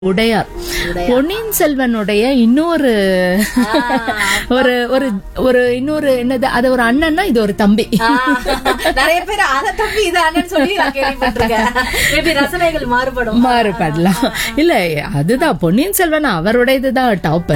உடையார் பொன்னியின் செல்வனுடைய இன்னொரு ஒரு ஒரு ஒரு இன்னொரு என்னது அது ஒரு அண்ணன்னா இது ஒரு தம்பி ஆஹ், நிறைய பேர் அத தம்பி இது அண்ணன் சொல்லி நான் கேள்விப்பட்டிருக்கேன் மேபி ரசனைகள் மாறுபடும் மாறுபடலாம் இல்ல அதுதான் பொன்னியின் செல்வன் அவரோட இதுதான் டாப்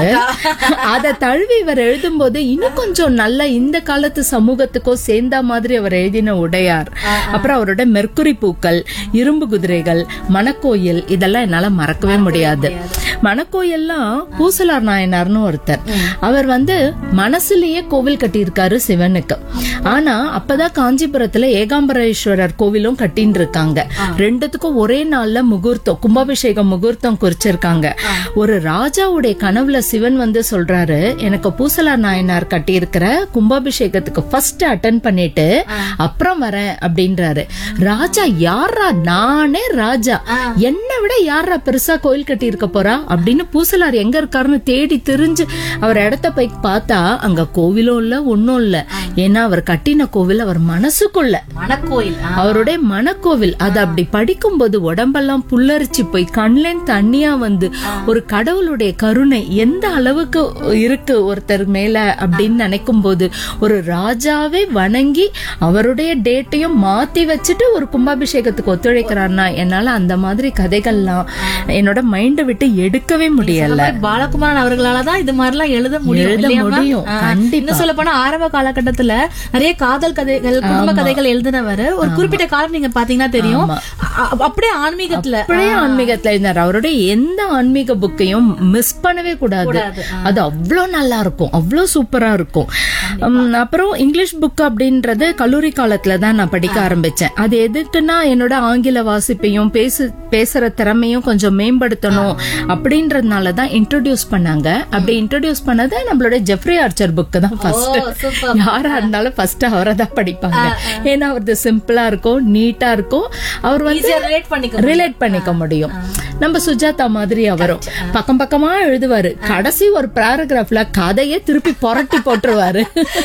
அத தழுவி இவர் எழுதும்போது இன்னும் கொஞ்சம் நல்ல இந்த காலத்து சமூகத்துக்கோ சேர்ந்த மாதிரி அவர் எழுதின உடையார் அப்புறம் அவரோட மெர்க்குரி பூக்கள் இரும்பு குதிரைகள் மணக்கோயில் இதெல்லாம் என்னால மறக்கவே முடியாது மணக்கோயில்லாம் பூசலார் நாயனார்னு ஒருத்தர் அவர் வந்து மனசுலயே கோவில் கட்டியிருக்காரு சிவனுக்கு ஆனா அப்பதான் காஞ்சிபுரத்துல ஏகாம்பரேஸ்வரர் கோவிலும் கட்டின்னு இருக்காங்க ரெண்டுத்துக்கும் ஒரே நாள்ல முகூர்த்தம் கும்பாபிஷேகம் முகூர்த்தம் குறிச்சிருக்காங்க ஒரு ராஜாவுடைய கனவுல சிவன் வந்து சொல்றாரு எனக்கு பூசலார் நாயனார் கட்டியிருக்கிற கும்பாபிஷேகத்துக்கு ஃபர்ஸ்ட் அட்டன் பண்ணிட்டு அப்புறம் வரேன் அப்படின்றாரு ராஜா யாரா நானே ராஜா என்னை விட யாரா பெருசா கோயில் கட்டி இருக்க போறா அப்படின்னு பூசலார் எங்க இருக்காருன்னு தேடி தெரிஞ்சு அவர் இடத்த போய் பார்த்தா அங்க கோவிலும் இல்ல ஒண்ணும் இல்ல ஏன்னா அவர் கட்டின கோவில் அவர் மனசுக்குள்ள மணக்கோயில் ஆஹ், அவருடைய மனக்கோவில் அது அப்படி படிக்கும்போது உடம்பெல்லாம் புல்லரிச்சு போய் கண்லேன் தண்ணியா வந்து ஒரு கடவுளுடைய கருணை எந்த அளவுக்கு இருக்கு ஒருத்தர் மேல அப்படின்னு நினைக்கும் போது ஒரு ராஜாவே வணங்கி அவருடைய டேட்டையும் மாத்தி வச்சுட்டு ஒரு கும்பாபிஷேகத்துக்கு ஒத்துழைக்கிறார்னா என்னால அந்த மாதிரி கதைகள்லாம் என்னோட மைண்டை விட்டு எடுக்கவே முடியல பாலகுமாரன் அவர்களால தான் இது மாதிரி எல்லாம் எழுத முடியும் எழுத இல்லையா ma'am? முடியும், ஆஹ், கண்டிப்பா. இன்னும் சொல்ல போனா ஆரம்ப காலகட்டத்துல நிறைய காதல் கதைகள் குடும்ப கதைகள் எழுதினவர் ஒரு குறிப்பிட்ட காலம் நீங்க பாத்தீங்கன்னா தெரியும் அ- அப்படியே ஆன்மீகத்துல அப்படியே ஆன்மீகத்துல இருந்தார் அவருடைய எந்த ஆன்மீக புக்கையும் மிஸ் பண்ணவே கூடாது கூடாது. அது அவ்வளோ நல்லா இருக்கும் அவ்வளோ சூப்பரா இருக்கும் உம், அப்புறம் இங்கிலீஷ் புக் அப்படின்றது கல்லூரி காலத்துல தான் நான் படிக்க ஆரம்பிச்சேன் அது எதுக்குன்னா என்னோட ஆங்கில வாசிப்பையும் பேசு பேசுற திறமையும் கொஞ்சம் மேம்படுத்தணும் அப்படின்றதுனால தான் இன்ட்ரோடியூஸ் பண்ணாங்க அப்படி இன்ட்ரோடியூஸ் பண்ணது நம்மளோட ஜெஃப்ரி ஆர்ச்சர் புக் தான் ஃபர்ஸ்ட் சூப்பர் யாரா இருந்தாலும் ஃபர்ஸ்ட் அவரை தான் படிப்பாங்க ஏன்னா அவரது சிம்பிளா இருக்கும் நீட்டா இருக்கும் அவர் வந்து ஈஸியா ரிலேட் பண்ணிக்க ரிலேட் பண்ணிக்க முடியும் நம்ம சுஜாதா மாதிரி அவரும் பக்கம் பக்கமா எழுதுவாரு கடைசி ஒரு பேராகிராஃப்ல கதையே திருப்பி புரட்டி போட்டுருவாரு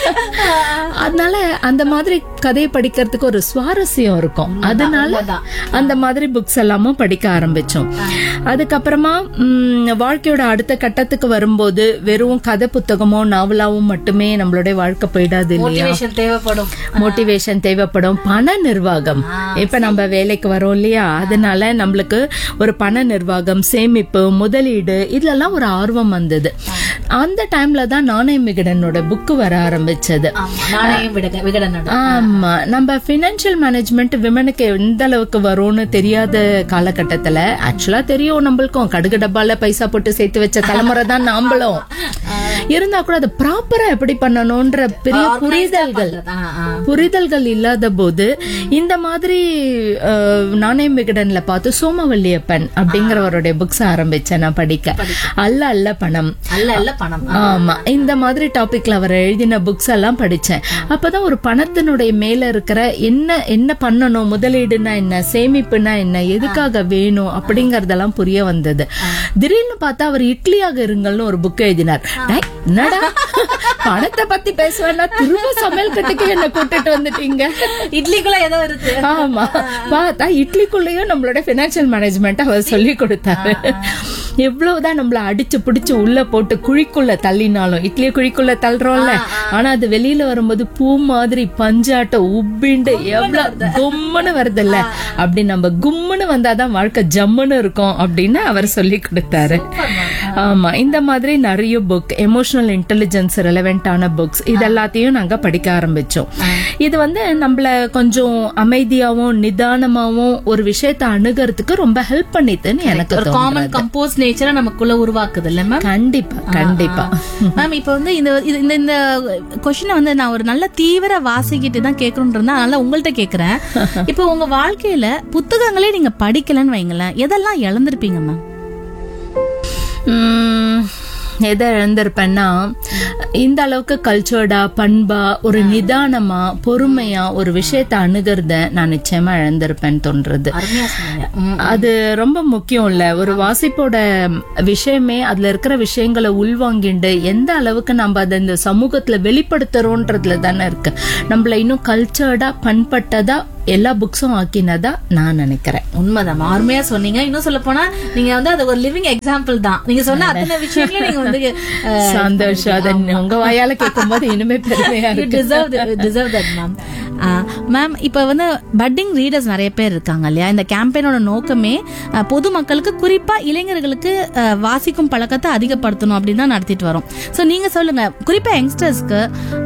அதனால அந்த மாதிரி கதையை படிக்கிறதுக்கு ஒரு சுவாரஸ்யம் இருக்கும் அதனால அந்த மாதிரி புக்ஸ் எல்லாமும் படிக்க ஆரம்பிச்சோம் அதுக்கப்புறமா ம், வாழ்க்கையோட அடுத்த கட்டத்துக்கு வரும்போது வெறும் கதை புத்தகமோ நாவலாவும் மட்டுமே நம்மளுடைய வாழ்க்கை போயிடாது இல்லையா மோட்டிவேஷன் தேவைப்படும் மோட்டிவேஷன் தேவைப்படும் பண நிர்வாகம் இப்ப நம்ம வேலைக்கு வரோம் இல்லையா அதனால நம்மளுக்கு ஒரு பண நிர்வாகம் சேமிப்பு முதலீடு இதுலலாம் ஒரு ஆர்வம் வந்தது அந்த டைம்ல தான் நாணய விகடனோட புக்கு வர ஆரம்பிச்சது ஆமா நாணயம் விட விகடனோட ஆமா நம்ம பினான்சியல் மேனேஜ்மெண்ட் விமனுக்கு எந்த அளவுக்கு வரும்னு தெரியாத காலகட்டத்துல ஆக்சுவலா தெரியும் நம்மளுக்கும் கடுகு டப்பால பைசா போட்டு சேர்த்து வச்ச தலைமுறை தான் நாம்பளும் இருந்தா கூட அதை ப்ராப்பரா எப்படி பண்ணணும்ன்ற பெரிய புரிதல்கள் ஆஹ், ஆஹ். புரிதல்கள் இல்லாத போது இந்த மாதிரி அஹ், நாணயம் விகடன்ல பார்த்து சோமவல்லியப்பன் அப்படிங்கிறவருடைய புக்ஸ் ஆரம்பிச்சேன் நான் படிக்க அல்ல அல்ல பணம் அல்ல அல்ல பணம் ஆமா இந்த மாதிரி டாபிக்ல அவர் எழுதின புக்ஸ் எல்லாம் படிச்சேன் அப்பதான் ஒரு பணத்தினுடைய மேல இருக்கிற என்ன என்ன பண்ணணும் முதலீடுனா என்ன சேமிப்புனா என்ன எதுக்காக வேணும் அப்படிங்கறதெல்லாம் புரிய வந்தது திடீர்னு பார்த்தா அவர் இட்லியாக இருங்கள்னு ஒரு புக் எழுதினார் டேய், என்னடா பணத்தை பத்தி பேசுவேன்னா திரும்ப சமையல் கட்டுக்கு என்ன கூட்டிட்டு வந்துட்டீங்க இட்லிக்குள்ள ஏதோ இருக்கு ஆமா பார்த்தா இட்லிக்குள்ளேயும் நம்மளோட பினான்சியல் மேனேஜ்மெண்ட் அவர் சொல்லி கொடுத்தாரு எவ்வளவுதான் நம்மள அடிச்சு பிடிச்சு உள்ள போட்டு குழிக்குள்ள தள்ளினாலும் இட்லியை குழிக்குள்ள தள்ளுறோம்ல ஆனா அது வெளியில வரும்போது பூ மாதிரி பஞ்சாட்டம் உப்பிண்டு எவ்வளவு கும்முன்னு வருதுல்ல அப்படி நம்ம கும்முன்னு வந்தாதான் வாழ்க்கை ஜம்முன்னு இருக்கும் அப்படின்னு அவர் சொல்லி கொடுத்தாரு ஆமா இந்த மாதிரி நிறைய புக் எமோஷனல் இன்டெலிஜென்ஸ் ரெலவெண்டான புக்ஸ் இது எல்லாத்தையும் நாங்க படிக்க ஆரம்பிச்சோம் இது வந்து நம்மள கொஞ்சம் அமைதியாவும் நிதானமாவும் ஒரு விஷயத்தை அணுகிறதுக்கு ரொம்ப ஹெல்ப் பண்ணித்துன்னு எனக்கு ஒரு காமன் கம்போஸ் நேச்சரை நமக்குள்ள உருவாக்குது இல்ல மேம் கண்டிப்பா கண்டிப்பா மேம் இப்போ வந்து இந்த இது- இந்த இந்த கொஸ்டினை வந்து நான் ஒரு நல்ல தீவிர வாசிக்கிட்டு தான் கேட்கணுன்றதா அதனால உங்கள்ட்ட கேக்குறேன் இப்போ உங்க வாழ்க்கையில புத்தகங்களே நீங்க படிக்கலன்னு வைங்களேன் எதெல்லாம் இழந்திருப்பீங்க மேம் உம், எதை இழந்திருப்பேன்னா இந்த அளவுக்கு கல்ச்சர்டா பண்பா ஒரு நிதானமா பொறுமையா ஒரு விஷயத்தை அணுகிறத நான் நிச்சயமா இழந்திருப்பேன்னு தோன்றது அருமையா சொன்னீங்க ம். அது ரொம்ப முக்கியம் இல்ல ஒரு வாசிப்போட விஷயமே அதுல இருக்கிற விஷயங்களை உள்வாங்கிண்டு எந்த அளவுக்கு நம்ம அதை இந்த சமூகத்துல வெளிப்படுத்துறோன்றதுல தானே இருக்கு நம்மள இன்னும் கல்ச்சர்டா பண்பட்டதா எல்லா புக்ஸும் ஆக்கினதா நான் நினைக்கிறேன் உண்மைதான் அருமையா சொன்னீங்க இன்னும் சொல்ல போனா நீங்க வந்து அது ஒரு லிவிங் எக்ஸாம்பிள் தான் நீங்க சொன்ன அத்தனை விஷயங்களும் நீங்க வந்து அஹ், சந்தோஷம் அதை உங்க வாயால கேட்கும் போது இனிமே பெருமையா you இருக்கு deserve that, deserve that ma'am ma'am இப்போ வந்து பட்டிங் ரீடர்ஸ் நிறைய பேர் இருக்காங்க இல்லையா இந்த கேம்பெயினோட நோக்கமே அஹ், பொதுமக்களுக்கு குறிப்பா இளைஞர்களுக்கு அஹ், வாசிக்கும் பழக்கத்தை அதிகப்படுத்தணும் அப்படின்னு தான் நடத்திட்டு வரோம் ஸோ நீங்க சொல்லுங்க குறிப்பா யங்ஸ்டர்ஸ்க்கு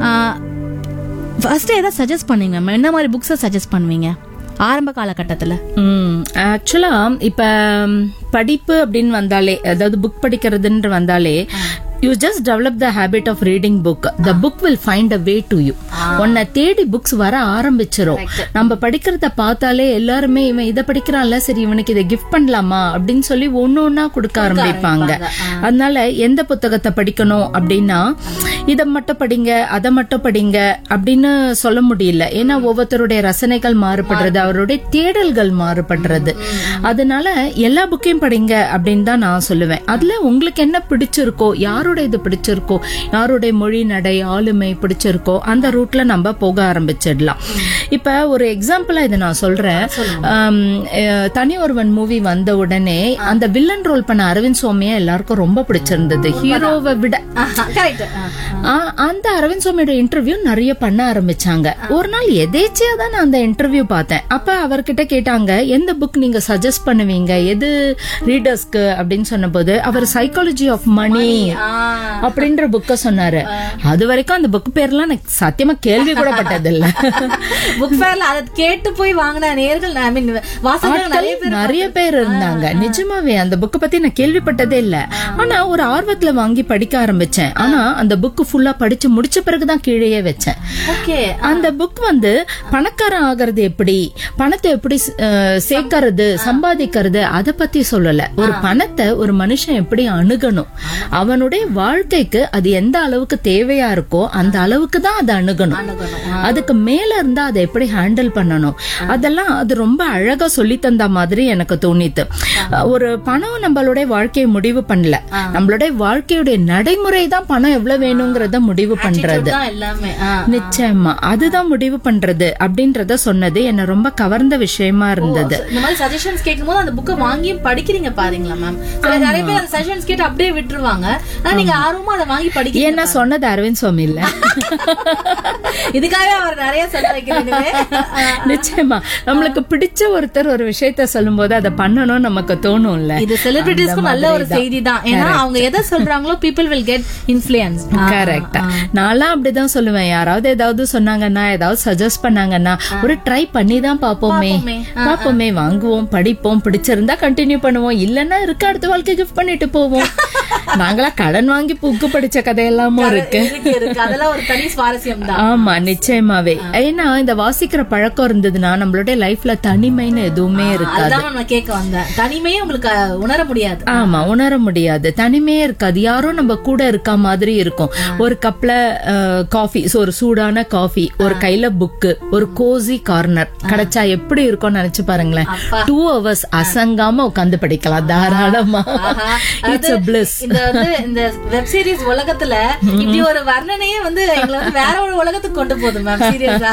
ஃபர்ஸ்ட் எதாவது சஜஸ்ட் பண்ணுவீங்க மேம் என்ன மாதிரி புக்ஸை சஜஸ்ட் பண்ணுவீங்க ஆரம்ப காலகட்டத்துல ஆக்சுவலா இப்ப ம், படிப்பு அப்படின்னு வந்தாலே அதாவது புக் படிக்கிறதுன்ற வந்தாலே you just develop the habit of reading book the book will find a way to you உன்னை தேடி புக்ஸ் வர ஆரம்பிச்சிரும் நம்ம படிக்கிறத பார்த்தாலே எல்லாருமே இவன் இதை படிக்கிறான்ல சரி இவனுக்கு இதை கிஃப்ட் பண்ணலாமா அப்படின்னு சொல்லி ஒன்னு ஒன்னா கொடுக்க ஆரம்பிப்பாங்க அதனால எந்த புத்தகத்தை படிக்கணும் அப்படின்னா இதை மட்டும் படிங்க அதை மட்டும் படிங்க அப்படின்னு சொல்ல முடியல ஏன்னா ஒவ்வொருத்தருடைய ரசனைகள் மாறுபடுறது அவருடைய தேடல்கள் மாறுபடுறது அதனால எல்லா புக்கையும் படிங்க அப்படின்னு தான் நான் சொல்லுவேன் அதுல உங்களுக்கு என்ன பிடிச்சிருக்கோ யாரோட இது பிடிச்சிருக்கோ யாருடைய மொழி நடை ஆளுமை பிடிச்சிருக்கோ அந்த ரூட்ல நம்ம போக ஆரம்பிச்சிடலாம் இப்ப ஒரு எக்ஸாம்பிளா இதை நான் சொல்றேன் ஆம், அஹ், தனி ஒருவன் மூவி வந்த உடனே அந்த வில்லன் ரோல் பண்ண அரவிந்த் சோமியா எல்லாருக்கும் ரொம்ப பிடிச்சிருந்தது ஹீரோவை விட கரெக்ட் ஆ, அந்த அரவிந்த் சுவாமியோட இன்டர்வியூ நிறைய பண்ண ஆரம்பிச்சாங்க ஒரு நாள் எதேச்சியா தான் நான் அந்த இன்டர்வியூ பார்த்தேன் அப்ப அவர்கிட்ட கேட்டாங்க எந்த புக் நீங்க சஜஸ்ட் பண்ணுவீங்க எது ரீடர்ஸ்க்கு அப்படின்னு சொன்னபோது அவர் சைக்காலஜி ஆஃப் மணி அப்படின்ற புக்க சொன்னாரு அது வரைக்கும் அந்த புக் பேர்லாம் எனக்கு சத்தியமா கேள்வி கூட பட்டது இல்ல புக் ஃபேர்ல அதை கேட்டு போய் வாங்கின நேர்கள் ஐ மீன் வாசகர்கள் நிறைய பேர் நிறைய பேர் இருந்தாங்க நிஜமாவே அந்த புக் பத்தி நான் கேள்விப்பட்டதே இல்ல ஆனா ஒரு ஆர்வத்துல வாங்கி படிக்க ஆரம்பிச்சேன் ஆனா அந்த புக் ஃபுல்லா படிச்சு முடிச்ச பிறகுதான் கீழேயே வச்சேன் ஓகே அந்த புக் வந்து பணக்காரன் ஆகிறது எப்படி பணத்தை எப்படி அஹ், சேர்க்கறது சம்பாதிக்கிறது அத பத்தி சொல்லல ஒரு பணத்தை ஒரு மனுஷன் எப்படி அணுகணும் அவனுடைய வாழ்க்கைக்கு அது எந்த அளவுக்கு தேவையா இருக்கோ அந்த அளவுக்கு தான் அதை அணுகணும் அதுக்கு மேல இருந்தா அதை எப்படி ஹேண்டில் பண்ணணும் அதெல்லாம் அது ரொம்ப அழகா சொல்லி தந்த மாதிரி எனக்கு தோணித்து ஒரு பணம் நம்மளுடைய வாழ்க்கையை முடிவு பண்ணல நம்மளுடைய வாழ்க்கையுடைய நடைமுறை தான் பணம் எவ்வளவு வேணுங்கிறத முடிவு பண்றது தான் எல்லாமே ஆ. நிச்சயமா அதுதான் முடிவு பண்றது அப்படின்றத சொன்னது என்ன ரொம்ப கவர்ந்த விஷயமா இருந்தது இந்த மாதிரி சஜஷன்ஸ் கேட்கும்போது அந்த புக்கை வாங்கி படிக்கிறீங்க பாருங்களா மேம் நிறைய பேர் அந்த சஜஷன்ஸ் கேட்டு அப்படியே விட்டுருவாங்க ஆனா நீங்க ஆர்வமா அதை வாங்கி படிக்க ஏன்னா சொன்னது அரவிந்த் சுவாமி இல்ல இதுக்காகவே அவர் நிறைய சொல்ல வைக்கிறீங்க நிச்சயமா நம்மளுக்கு பிடிச்ச ஒருத்தர் ஒரு விஷயத்த சொல்லும்போது அதை பண்ணணும் நமக்கு தோணும்ல இது செலிபிரிட்டிஸ்க்கும் நல்ல ஒரு செய்தி தான் ஏன்னா அவங்க எதை சொல்றாங்களோ people will get influence correct நான்லாம் அப்படிதான் சொல்லுவேன் யாராவது ஏதாவது சொன்னாங்கன்னா ஏதாவது சஜஸ்ட் பண்ணாங்கன்னா ஒரு ட்ரை பண்ணி தான் பாப்போமே பாப்போமே. பாப்போமே வாங்குவோம் படிப்போம் பிடிச்சிருந்தா கண்டினியூ பண்ணுவோம் இல்லன்னா இருக்க அடுத்த வாழ்க்கை கிஃப்ட் பண்ணிட்டு போவோம் நாங்களா கடன் வாங்கி புக்கு படிச்ச கதையெல்லாமும் இருக்கு இருக்கு இருக்கு அதெல்லாம் ஒரு தனி சுவாரஸ்யம் தான் ஆமா நிச்சயமாவே ஏன்னா இந்த வாசிக்கிற பழக்கம் இருந்ததுன்னா நம்மளுடைய லைஃப்ல தனிமைன்னு எதுவுமே இருக்காது அதுதான் நான் கேட்க வந்தேன் தனிமையே உங்களுக்கு அஹ், உணர முடியாது ஆமா உணர முடியாது தனிமையே இருக்காது யாரோ நம்ம கூட இருக்க மாதிரி இருக்கும் ஒரு கப்ல காஃபி ஒரு சூடான காஃபி ஒரு கையில புக்கு ஒரு கோசி கார்னர் கிடைச்சா எப்படி இருக்கும்னு நினைச்சு பாருங்களேன் டூ ஹவர்ஸ் அசங்காம உட்காந்து படிக்கலாம் தாராளமா ஆஹா. இட்ஸ் அ பிளிஸ் இந்த வந்து இந்த வெப் சீரிஸ் உலகத்துல இப்படி ஒரு வர்ணனையே வந்து எங்களை வந்து வேற ஒரு உலகத்துக்கு கொண்டு போகுது மேம் சீரியஸா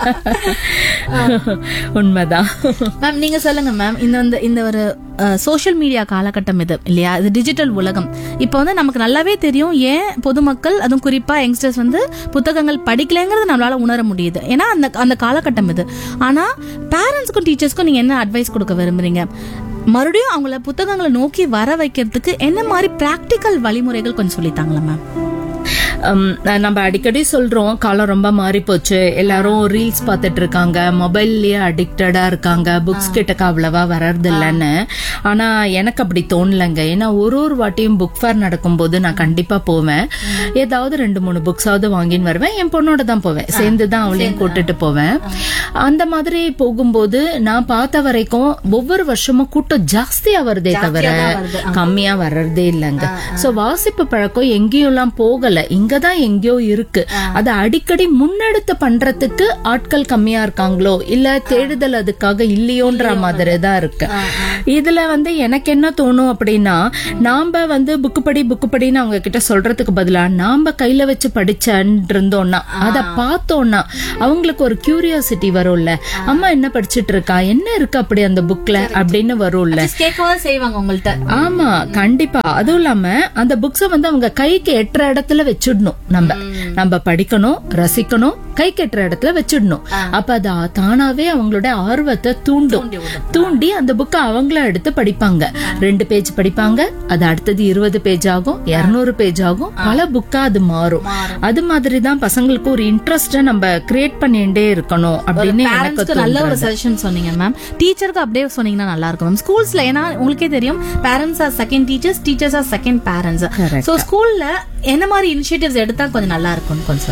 உண்மைதான் மேம் நீங்க சொல்லுங்க மேம் இந்த வந்து இந்த ஒரு சோஷியல் மீடியா காலகட்டம் இது இல்லையா இது டிஜிட்டல் உலகம் இப்போ வந்து நமக்கு நல்லாவே தெரியும் ஏன் பொதுமக்கள் அதுவும் குறிப்பா யங்ஸ்டர்ஸ் வந்து புத்தகங்கள் படிக்கலைங்கிறது நம்மளால உணர முடியுது ஏன்னா அந்த அந்த காலகட்டம் இது ஆனா பேரண்ட்ஸ்க்கும் டீச்சர்ஸ்க்கும் நீங்க என்ன அட்வைஸ் கொடுக்க விரும்புறீங்க மறுபடியும் அவங்கள புத்தகங்களை நோக்கி வர வைக்கிறதுக்கு என்ன மாதிரி பிராக்டிக்கல் வழிமுறைகள் கொஞ்சம் சொல்லித்தாங்களா மேம் ஹம், நம்ம அடிக்கடி சொல்றோம் காலம் ரொம்ப மாறி போச்சு எல்லாரும் ரீல்ஸ் பார்த்துட்டு இருக்காங்க மொபைல்லயே அடிக்டடா இருக்காங்க புக்ஸ் கிட்டக்க அவ்வளவா வர்றது இல்லைன்னு ஆனா எனக்கு அப்படி தோணலைங்க ஏன்னா ஒரு ஒரு வாட்டியும் புக் ஃபேர் நடக்கும்போது நான் கண்டிப்பா போவேன் ஏதாவது ரெண்டு மூணு புக்ஸாவது வாங்கின்னு வருவேன் என் பொண்ணோட தான் போவேன் சேர்ந்து தான் அவளையும் கூட்டிட்டு போவேன் அந்த மாதிரி போகும்போது நான் பார்த்த வரைக்கும் ஒவ்வொரு வருஷமும் கூட்டம் ஜாஸ்தியா வருதே தவிர கம்மியா வர்றதே இல்லைங்க சோ வாசிப்பு பழக்கம் எங்கேயும் எல்லாம் போகல இங்க அங்கதான் எங்கேயோ இருக்கு அதை அடிக்கடி முன்னெடுத்து பண்றதுக்கு ஆட்கள் கம்மியா இருக்காங்களோ இல்ல தேடுதல் அதுக்காக இல்லையோன்ற மாதிரி தான் இருக்கு இதுல வந்து எனக்கு என்ன தோணும் அப்படின்னா நாம வந்து புக்கு படி புக்கு படின்னு அவங்க கிட்ட சொல்றதுக்கு பதிலா நாம கையில வச்சு படிச்சேன்னு இருந்தோம்னா அத பார்த்தோம்னா அவங்களுக்கு ஒரு கியூரியாசிட்டி வரும்ல அம்மா என்ன படிச்சிட்டு இருக்கா என்ன இருக்கு அப்படி அந்த புக்ல அப்படின்னு வரும்ல கேட்கவா செய்வாங்க உங்கள்ட்ட ஆமா கண்டிப்பா அதுவும் இல்லாம அந்த புக்ஸ வந்து அவங்க கைக்கு எட்டுற இடத்துல வச்சிடணும் நம்ம நம்ம படிக்கணும் ரசிக்கணும் கைக்கு எட்டுற இடத்துல வச்சிடணும் அப்ப அது தானாவே அவங்களோட ஆர்வத்தை தூண்டும் தூண்டி அந்த புக்கை அவங்கள எடுத்து படிப்பாங்க ரெண்டு பேஜ் படிப்பாங்க அது அடுத்தது இருபது பேஜ் ஆகும் இருநூறு பேஜ் ஆகும் பல புக்கா அது மாறும் அது மாதிரி தான் பசங்களுக்கு ஒரு இன்ட்ரெஸ்ட நம்ம கிரியேட் பண்ணிட்டே இருக்கணும் அப்படின்னு எனக்கு பேரண்ட்ஸ்க்கு நல்ல ஒரு சஜஷன் சொன்னீங்க மேம் டீச்சருக்கு அப்படியே சொன்னீங்கன்னா நல்லா இருக்கும் மேம் ஸ்கூல்ஸ்ல ஏன்னா உங்களுக்கே தெரியும் parents are second teachers teachers are second parents Correct. So ஸ்கூல்ல என்ன மாதிரி இனிஷியேட்டிவ்ஸ் எடுத்தா கொஞ்சம் நல்லா இருக்கும்னு கொஞ்சம்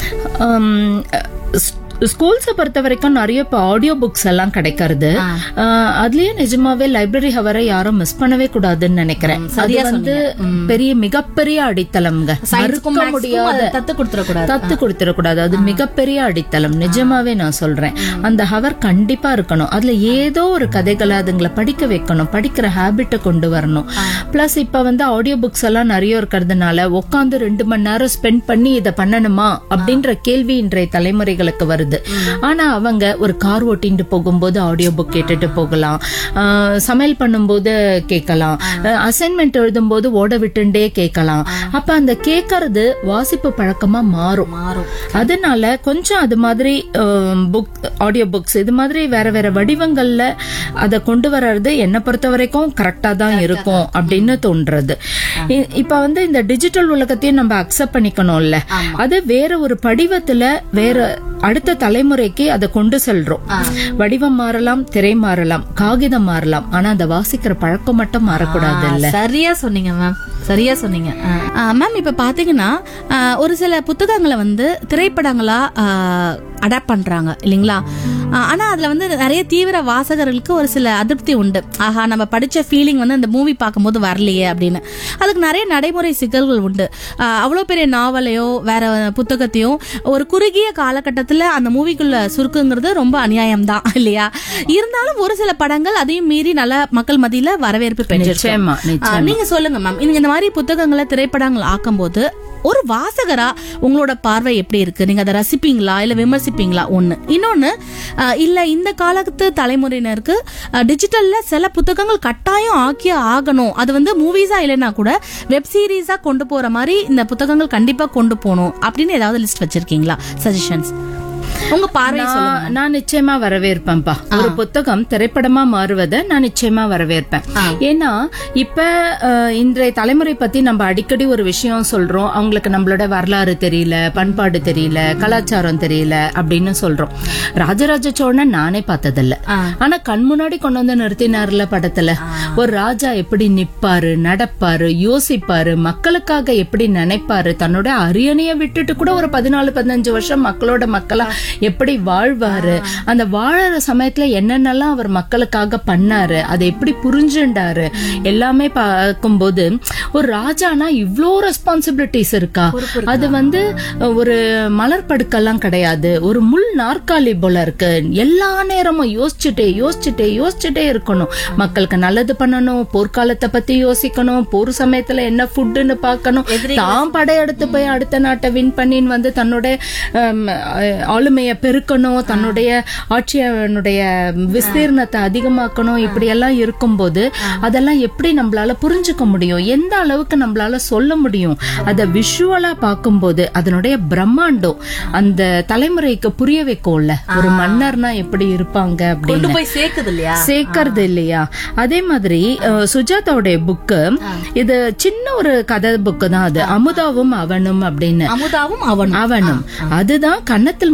சொல்லுங்க ஸ்கூல்ஸை பொறுத்த வரைக்கும் நிறைய இப்போ ஆடியோ புக்ஸ் எல்லாம் கிடைக்கிறது அஹ், அதுலயே நிஜமாவே லைப்ரரி ஹவரை யாரும் மிஸ் பண்ணவே கூடாதுன்னு நினைக்கிறேன் அது வந்து பெரிய மிகப்பெரிய அடித்தளம்ங்க சயின்ஸ்க்கும் மறுக்க முடியாத தத்து கொடுத்துடக்கூடாது தத்து கொடுத்துடக்கூடாது அது மிகப்பெரிய அடித்தளம் நிஜமாவே நான் சொல்றேன் அந்த ஹவர் கண்டிப்பா இருக்கணும் அதுல ஏதோ ஒரு கதைகளை அதுங்களை படிக்க வைக்கணும் படிக்கிற ஹேபிட்டை கொண்டு வரணும் பிளஸ் இப்ப வந்து ஆடியோ புக்ஸ் எல்லாம் நிறைய இருக்கிறதுனால உட்காந்து ரெண்டு மணி நேரம் ஸ்பெண்ட் பண்ணி இதை பண்ணணுமா அப்படின்ற கேள்வி இன்றைய தலைமுறைகளுக்கு வருது ஆனா அவங்க ஒரு கார் ஓட்டிட்டு போகும்போது ஆடியோ புக் கேட்டுட்டு போகலாம் ஆஹ் சமையல் பண்ணும்போது கேட்கலாம் அசைன்மெண்ட் எழுதும்போது ஓட விட்டுண்டே கேட்கலாம் அப்ப அந்த கேட்கறது வாசிப்பு பழக்கமா மாறும் மாறும் அதனால கொஞ்சம் அது மாதிரி புக் ஆடியோ புக்ஸ் இது மாதிரி வேற வேற வடிவங்கள்ல அதை கொண்டு வர்றது என்னை பொறுத்த வரைக்கும் கரெக்டா தான் இருக்கும் அப்படின்னு தோன்றது இ- இப்ப வந்து இந்த டிஜிட்டல் உலகத்தையும் நம்ம அக்செப்ட் பண்ணிக்கணும்ல அது வேற ஒரு படிவத்துல வேற அடுத்த தலைமுறைக்கு அதை கொண்டு செல்றோம் வடிவம் மாறலாம் திரை மாறலாம் காகிதம் மாறலாம் ஆனா அதை வாசிக்கிற பழக்கம் மட்டும் மாறக்கூடாது இல்ல சரியா சொன்னீங்க மேம் சரியா சொன்னீங்க மேம் இப்ப பாத்தீங்கன்னா ஆ, ஒரு சில புத்தகங்களை வந்து திரைப்படங்களா அடாப்ட் பண்றாங்க இல்லைங்களா ஆ, ஆனா அதுல வந்து நிறைய தீவிர வாசகர்களுக்கு ஒரு சில அதிருப்தி உண்டு ஆஹா நம்ம படிச்ச ஃபீலிங் வந்து அந்த மூவி பார்க்கும்போது வரலையே அப்படின்னு அதுக்கு நிறைய நடைமுறை சிக்கல்கள் உண்டு ஆ, அவ்வளவு பெரிய நாவலையோ வேற புத்தகத்தையோ ஒரு குறுகிய காலகட்டத்துல அந்த மூவிக்குள்ள சுருக்குங்கிறது ரொம்ப அநியாயம் தான் இல்லையா இருந்தாலும் ஒரு சில படங்கள் அதையும் மீறி நல்ல மக்கள் மத்தியில வரவேற்பு பெற்றிருக்கு நிச்சயமா ஆ, நிச்சயமா நீங்க சொல்லுங்க மேம் நீங்க இந்த மாதிரி புத்தகங்களை திரைப்படங்கள் ஆக்கும்போது ஒரு வாசகரா உங்களோட பார்வை எப்படி இருக்கு நீங்க அதை ரசிப்பீங்களா இல்ல விமர்சிப்பீங்களா ஒண்ணு இன்னொன்னு ஆ, இல்ல இந்த காலத்து தலைமுறையினருக்கு ஆ, டிஜிட்டல்ல சில புத்தகங்கள் கட்டாயம் ஆக்கியே ஆகணும் அது வந்து மூவிஸா இல்லைன்னா கூட வெப் சீரிஸா கொண்டு போற மாதிரி இந்த புத்தகங்கள் கண்டிப்பா கொண்டு போகணும் அப்படின்னு ஏதாவது லிஸ்ட் வச்சிருக்கீங்களா சஜஷன்ஸ் உங்க பார்வை சொல்லுங்க நான் நான் நிச்சயமா வரவேற்பேன்ப்பா ஒரு புத்தகம் திரைப்படமா மாறுவதை நான் நிச்சயமா வரவேற்பேன் ஏன்னா இப்ப அஹ், இன்றைய தலைமுறை பத்தி நம்ம அடிக்கடி ஒரு விஷயம் சொல்றோம் அவங்களுக்கு நம்மளோட வரலாறு தெரியல பண்பாடு தெரியல கலாச்சாரம் தெரியல அப்படின்னு சொல்றோம் ராஜராஜ சோழன் நானே பார்த்ததில்ல ஆ. ஆனா கண் முன்னாடி கொண்டு வந்து நிறுத்தினார்ல படத்துல ஒரு ராஜா எப்படி நிப்பாரு நடப்பாரு யோசிப்பாரு மக்களுக்காக எப்படி நினைப்பாரு தன்னோட அரியணைய விட்டுட்டு கூட ஒரு பதினாலு பதினஞ்சு வருஷம் மக்களோட மக்களா எப்படி வாழ்வாரு அந்த வாழற சமயத்துல என்னென்னலாம் அவர் மக்களுக்காக பண்ணாரு அதை எப்படி புரிஞ்சுண்டாரு எல்லாமே பார்க்கும்போது ஒரு ராஜானா இவ்ளோ ரெஸ்பான்சிபிலிட்டிஸ் இருக்கா அது வந்து ஒரு மலர் படுக்கெல்லாம் கிடையாது ஒரு முள் நாற்காலி போல இருக்கு எல்லா நேரமும் யோசிச்சுட்டே யோசிச்சுட்டே யோசிச்சுட்டே இருக்கணும் மக்களுக்கு நல்லது பண்ணணும் போர்க்காலத்தை பத்தி யோசிக்கணும் போர் சமயத்துல என்ன ஃபுட்டுன்னு பார்க்கணும் தான் படையெடுத்து போய் அடுத்த நாட்டை வின் பண்ணின்னு வந்து தன்னோட ஹம், அஹ், ஆளுமையை பெருக்கணும் தன்னுடைய ஆட்சியனுடைய விஸ்தீர்ணத்தை அதிகமாக்கணும் இப்படி எல்லாம் இருக்கும்போது அதெல்லாம் எப்படி நம்மளால புரிஞ்சுக்க முடியும் எந்த அளவுக்கு நம்மளால சொல்ல முடியும் அதை விஷுவலா பார்க்கும்போது அதனுடைய பிரம்மாண்டம் அந்த தலைமுறைக்கு புரிய வைக்கும்ல ஒரு மன்னர்னா எப்படி இருப்பாங்க கொண்டு அப்படின்னு போய் சேர்க்குது இல்லையா சேர்க்கறது இல்லையா அதே மாதிரி அஹ், சுஜாதாவுடைய புக்கு இது சின்ன ஒரு கதை புக்கு தான் அது அமுதாவும் அவனும் அப்படின்னு அமுதாவும் அவனும் அவனும் அதுதான் கன்னத்தில் முத்தமிட்ட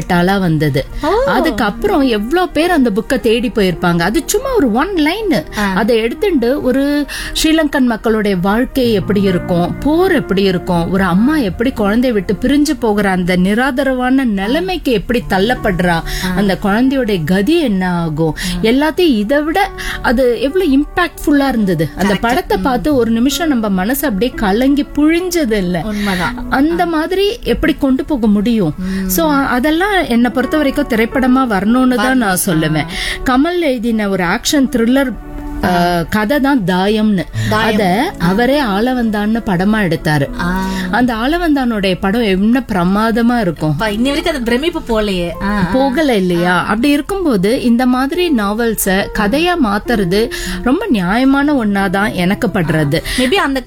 கேபிட்டலா வந்தது அதுக்கப்புறம் எவ்வளவு பேர் அந்த புக்கை தேடி போயிருப்பாங்க அது சும்மா ஒரு ஒன் லைன் அதை எடுத்துட்டு ஒரு ஸ்ரீலங்கன் மக்களுடைய வாழ்க்கை எப்படி இருக்கும் போர் எப்படி இருக்கும் ஒரு அம்மா எப்படி குழந்தைய விட்டு பிரிஞ்சு போகிற அந்த நிராதரவான நிலைமைக்கு எப்படி தள்ளப்படுறா அந்த குழந்தையோட கதி என்ன ஆகும் எல்லாத்தையும் இதை விட அது எவ்வளவு இம்பாக்ட்ஃபுல்லா இருந்தது அந்த படத்தை பார்த்து ஒரு நிமிஷம் நம்ம மனசு அப்படியே கலங்கி புழிஞ்சது இல்ல உண்மைதான் அந்த மாதிரி எப்படி கொண்டு போக முடியும் சோ அதெல்லாம் என்னை பொறுத்த வரைக்கும் திரைப்படமா வரணும்னு தான் நான் சொல்லுவேன் கமல் எழுதின ஒரு ஆக்ஷன் த்ரில்லர் கதை தான் தாயம்னு அத அவரே ஆளவந்தான்னு படமா எடுத்தாரு ஆ. அந்த ஆளவந்தானுடைய படம் என்ன பிரமாதமா இருக்கும் அப்பா, இன்னி வரைக்கும் அது பிரமிப்பு போலையே ஆ. போகல இல்லையா அப்படி இருக்கும்போது இந்த மாதிரி நாவல்ஸ கதையா மாத்துறது ரொம்ப நியாயமான ஒன்னாதான் எனக்கு படுறது மேபி அந்த